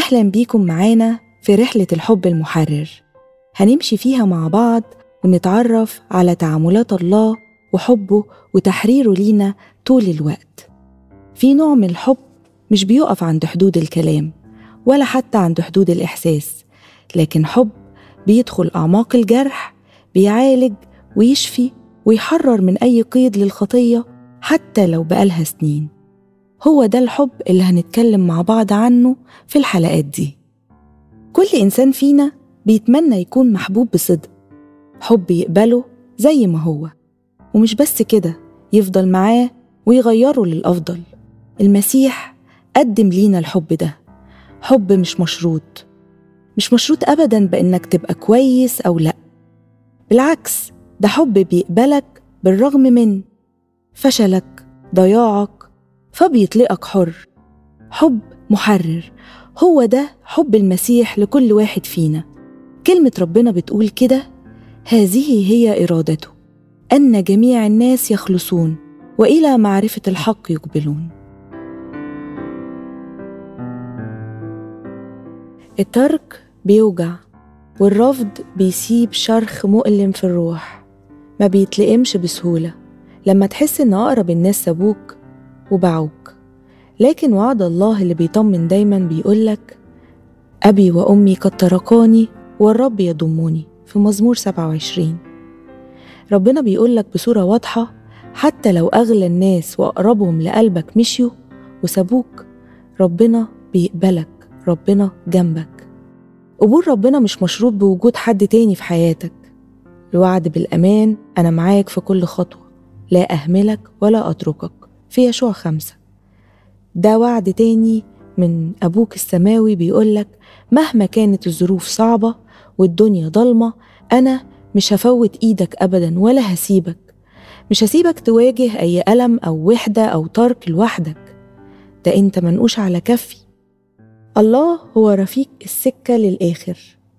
أهلا بيكم معانا في رحلة الحب المحرر هنمشي فيها مع بعض ونتعرف على تعاملات الله وحبه وتحريره لينا طول الوقت في نوع من الحب مش بيقف عند حدود الكلام ولا حتى عند حدود الإحساس لكن حب بيدخل أعماق الجرح بيعالج ويشفي ويحرر من أي قيد للخطية حتى لو بقالها سنين هو ده الحب اللي هنتكلم مع بعض عنه في الحلقات دي كل إنسان فينا بيتمنى يكون محبوب بصدق حب يقبله زي ما هو ومش بس كده يفضل معاه ويغيره للأفضل المسيح قدم لينا الحب ده حب مش مشروط مش مشروط أبدا بإنك تبقى كويس أو لأ بالعكس ده حب بيقبلك بالرغم من فشلك ضياعك فبيطلقك حر حب محرر هو ده حب المسيح لكل واحد فينا كلمة ربنا بتقول كده هذه هي إرادته أن جميع الناس يخلصون وإلى معرفة الحق يقبلون الترك بيوجع والرفض بيسيب شرخ مؤلم في الروح ما بيتلئمش بسهولة لما تحس إن أقرب الناس سابوك وباعوك لكن وعد الله اللي بيطمن دايما بيقولك أبي وأمي قد تركاني والرب يضمني في مزمور 27 ربنا بيقولك بصورة واضحة حتى لو أغلى الناس وأقربهم لقلبك مشيوا وسابوك ربنا بيقبلك ربنا جنبك قبول ربنا مش مشروط بوجود حد تاني في حياتك الوعد بالأمان أنا معاك في كل خطوة لا أهملك ولا أتركك في يشوع خمسة ده وعد تاني من أبوك السماوي بيقولك مهما كانت الظروف صعبة والدنيا ضلمة أنا مش هفوت إيدك أبدا ولا هسيبك مش هسيبك تواجه أي ألم أو وحدة أو ترك لوحدك ده أنت منقوش على كفي الله هو رفيق السكة للآخر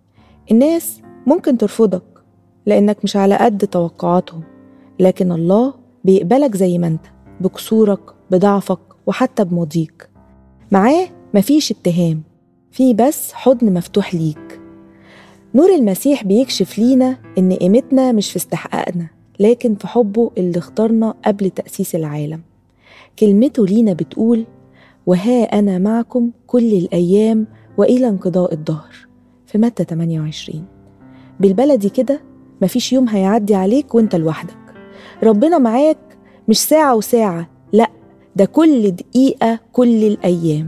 الناس ممكن ترفضك لأنك مش على قد توقعاتهم لكن الله بيقبلك زي ما أنت بكسورك بضعفك وحتى بماضيك معاه مفيش اتهام في بس حضن مفتوح ليك نور المسيح بيكشف لينا إن قيمتنا مش في استحقاقنا لكن في حبه اللي اختارنا قبل تأسيس العالم كلمته لينا بتقول وها أنا معكم كل الأيام وإلى انقضاء الدهر في متى 28 بالبلدي كده مفيش يوم هيعدي عليك وانت لوحدك ربنا معاك مش ساعة وساعة لأ ده كل دقيقة كل الأيام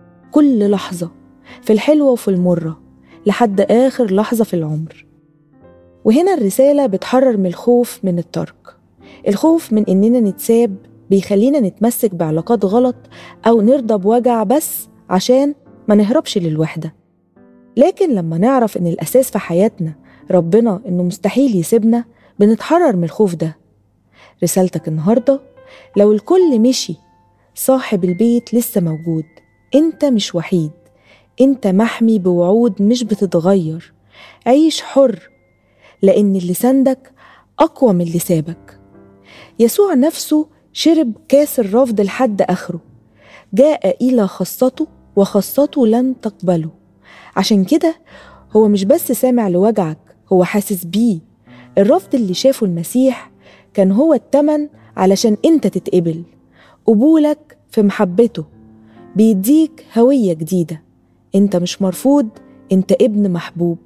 كل لحظة في الحلوة وفي المرة لحد آخر لحظة في العمر وهنا الرسالة بتحرر من الخوف من الترك الخوف من إننا نتساب بيخلينا نتمسك بعلاقات غلط أو نرضى بوجع بس عشان ما نهربش للوحدة لكن لما نعرف إن الأساس في حياتنا ربنا إنه مستحيل يسيبنا بنتحرر من الخوف ده رسالتك النهاردة لو الكل مشي صاحب البيت لسه موجود انت مش وحيد انت محمي بوعود مش بتتغير عيش حر لأن اللي سندك أقوى من اللي سابك يسوع نفسه شرب كاس الرفض لحد آخره جاء إلى خاصته وخاصته لن تقبله عشان كده هو مش بس سامع لوجعك هو حاسس بيه الرفض اللي شافه المسيح كان هو التمن علشان انت تتقبل قبولك في محبته بيديك هوية جديدة انت مش مرفوض انت ابن محبوب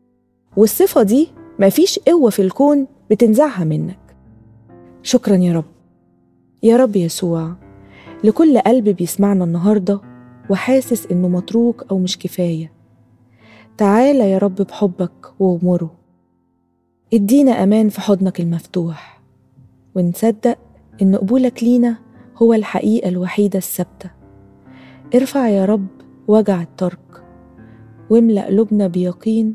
والصفة دي مفيش قوة في الكون بتنزعها منك شكرا يا رب يا رب يسوع لكل قلب بيسمعنا النهارده وحاسس انه متروك او مش كفايه تعالى يا رب بحبك وغمره ادينا امان في حضنك المفتوح ونصدق ان قبولك لينا هو الحقيقه الوحيده الثابته ارفع يا رب وجع الترك واملا قلوبنا بيقين